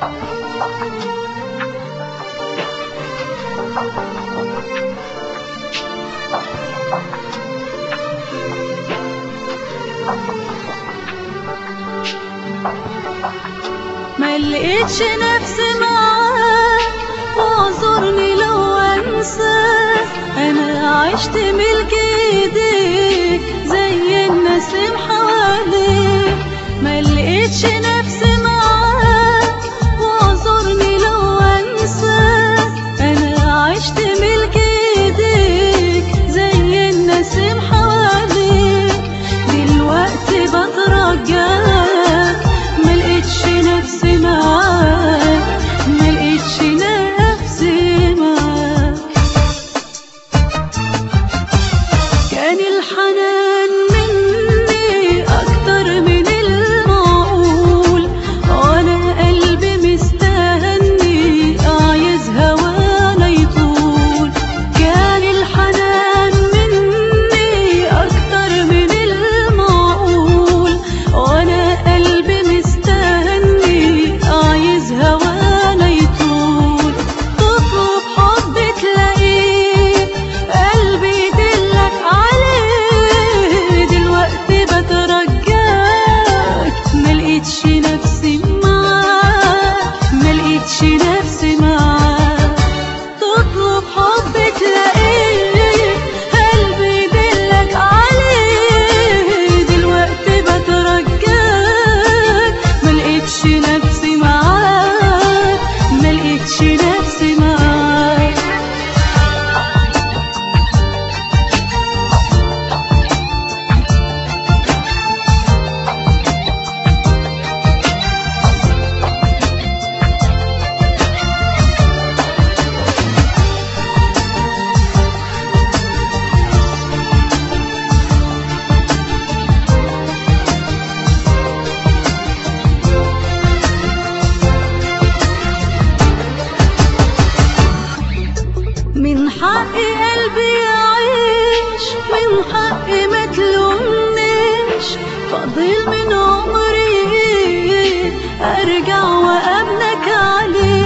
ما لقيتش نفسي معاك واعذرني لو انساك انا عشت ملك ايديك زي النسيم حواليك ما لقيتش نفسي معاك واعذرني لو انساك انا عشت ملك ايديك زي النسيم حواليك دلوقتي بترجاك ملقتش نفسي معاك ملقتش نفسي معاك كان الحنان مني أكتر من المعقول وأنا قلبي مستني عايز هوانا يطول كان الحنان مني أكتر من المعقول وأنا قلبي مستني عايز هوانا يطول تطلب حب تلاقيه قلبي يدلك عليه دلوقتي بترجاك ملقتش نفسي معاك ملقتش نفسي معاك تطلب حب تلاقيه قلبي يدلك عليه دلوقتي بترجاك ملقتش نفسي معاك ملقتش نفسي معاك من حق قلبي يعيش من حق ما تلومنيش فاضل من عمري ارجع وابنك عليه